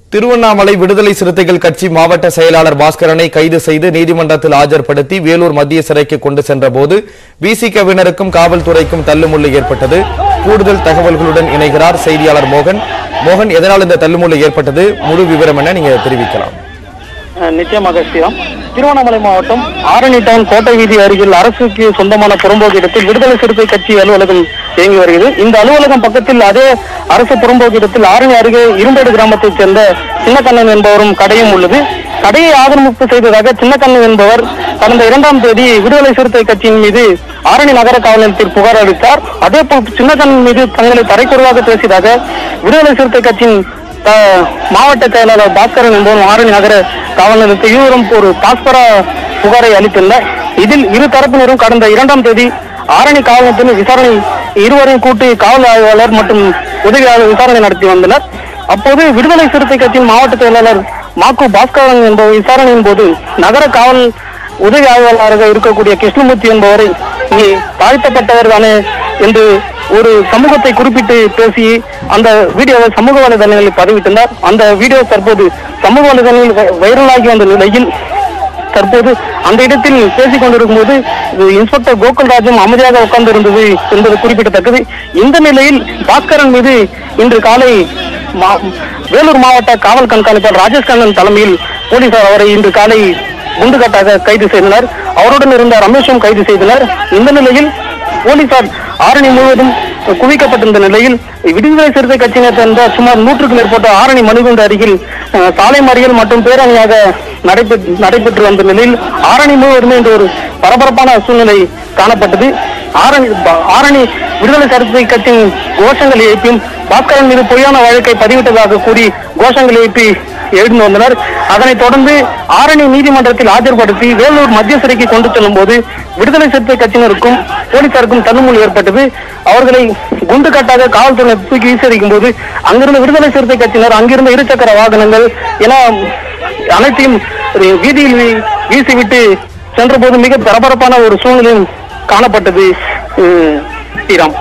திருவண்ணாமலை விடுதலை சிறுத்தைகள் கட்சி மாவட்ட செயலாளர் பாஸ்கரனை கைது செய்து நீதிமன்றத்தில் ஆஜர்படுத்தி வேலூர் மத்திய சிறைக்கு கொண்டு சென்றபோது விசிகவினருக்கும் காவல்துறைக்கும் தள்ளுமுள்ளு ஏற்பட்டது கூடுதல் தகவல்களுடன் இணைகிறார் செய்தியாளர் மோகன் மோகன் எதனால் இந்த தள்ளுமுள்ளு ஏற்பட்டது முழு விவரம் என நீங்க தெரிவிக்கலாம் அஹ் நிச்சயமாக ஸ்ரீராம் திருவண்ணாமலை மாவட்டம் ஆரணி டவுன் கோட்டை வீதி அருகில் அரசுக்கு சொந்தமான புறம்போக்கு இடத்தில் விடுதலை சிறுத்தை கட்சி அலுவலகம் இயங்கி வருகிறது இந்த அலுவலகம் பக்கத்தில் அதே அரசு புறம்போக்கு இடத்தில் ஆரணி அருகே இரும்பேடு கிராமத்தைச் சேர்ந்த சின்னக்கண்ணன் என்பவரும் கடையும் உள்ளது கடையை ஆக்கிரமிப்பு செய்ததாக சின்னக்கண்ணன் என்பவர் கடந்த இரண்டாம் தேதி விடுதலை சிறுத்தை கட்சியின் மீது ஆரணி நகர காவல் நிலையத்தில் புகார் அளித்தார் அதே போல் சின்னக்கண்ணன் மீது தங்களை தரைக்குறைவாக பேசியதாக விடுதலை சிறுத்தை கட்சியின் அஹ், மாவட்ட செயலாளர் பாஸ்கரன் என்பவர் ஆரணி நகர காவல் நிலையத்தில் இருவரும் ஒரு பாஸ்பரா புகாரை அளித்துள்ளார் இதில் இரு தரப்பினரும் கடந்த இரண்டாம் தேதி ஆரணி காவல் நிலையத்தில் விசாரணை இருவரையும் கூட்டி காவல் ஆய்வாளர் மற்றும் உதவியாளர் விசாரணை நடத்தி வந்தனர் அப்போது விடுதலை சிறுத்தை கட்சியின் மாவட்ட செயலாளர் மாக்கு பாஸ்கரன் என்பவர் விசாரணையின் போது நகர காவல் உதவி ஆய்வாளராக இருக்கக்கூடிய கிருஷ்ணமூர்த்தி என்பவரை நீ தாழ்த்தப்பட்டவர் தானே என்று ஒரு சமூகத்தை குறிப்பிட்டு பேசி அந்த வீடியோவை சமூக வலைதளங்களில் பதிவிட்டிருந்தார் அந்த வீடியோ தற்போது சமூக வலைதளங்களில் வை- வைரலாகி வந்த நிலையில் தற்போது அந்த இடத்தில் பேசிக் கொண்டிருக்கும் போது இன்ஸ்பெக்டர் கோகுல்ராஜும் அமைதியாக உட்கார்ந்து இருந்தது என்பது குறிப்பிடத்தக்கது இந்த நிலையில் பாஸ்கரன் மீது இன்று காலை மா- வேலூர் மாவட்ட காவல் கண்காணிப்பாளர் ராஜேஷ் கண்ணன் தலைமையில் போலீசார் அவரை இன்று காலை குண்டுகட்டாக கைது செய்தனர் அவருடன் இருந்த ரமேஷும் கைது செய்தனர் இந்த நிலையில் போலீசார் ஆரணி முழுவதும் குவிக்கப்பட்டிருந்த நிலையில் விடுதலை சிறுத்தை கட்சியினர் சேர்ந்த சுமார் நூற்றுக்கும் மேற்பட்ட ஆரணி மணிகுண்டு அருகில் அஹ், சாலை மறியல் மற்றும் பேரணியாக நடைபெற்று நடைபெற்று வந்த நிலையில் ஆரணி முழுவதுமே இந்த ஒரு பரபரப்பான சூழ்நிலை காணப்பட்டது ஆரணி ப- ஆரணி விடுதலை சிறுத்தை கட்சியின் கோஷங்கள் எழுப்பியும் பாஸ்கரன் மீது பொய்யான வழக்கை பதிவிட்டதாக கூறி கோஷங்கள் எழுப்பி எழுந்து வந்தனர் அதனைத் தொடர்ந்து ஆரணி நீதிமன்றத்தில் ஆஜர்படுத்தி வேலூர் மத்திய சிறைக்கு கொண்டு செல்லும் போது விடுதலை சிறுத்தை கட்சியினருக்கும் போலீசாருக்கும் தள்ளுமுள் ஏற்பட்டது அவர்களை குண்டு கட்டாக காவல்துறையினர் தூக்கி வீசியடிக்கும் போது அங்கிருந்த விடுதலை சிறுத்தை கட்சியினர் அங்கிருந்த இருசக்கர வாகனங்கள் என அனைத்தையும் ஒரு வீதியில் வீ- வீசிவிட்டு சென்றபோது மிக பரபரப்பான ஒரு சூழ்நிலையும் காணப்பட்டது உம், ஸ்ரீராம்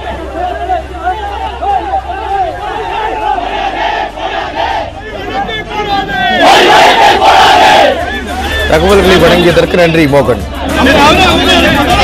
தகவல்களை வழங்கியதற்கு நன்றி மோகன்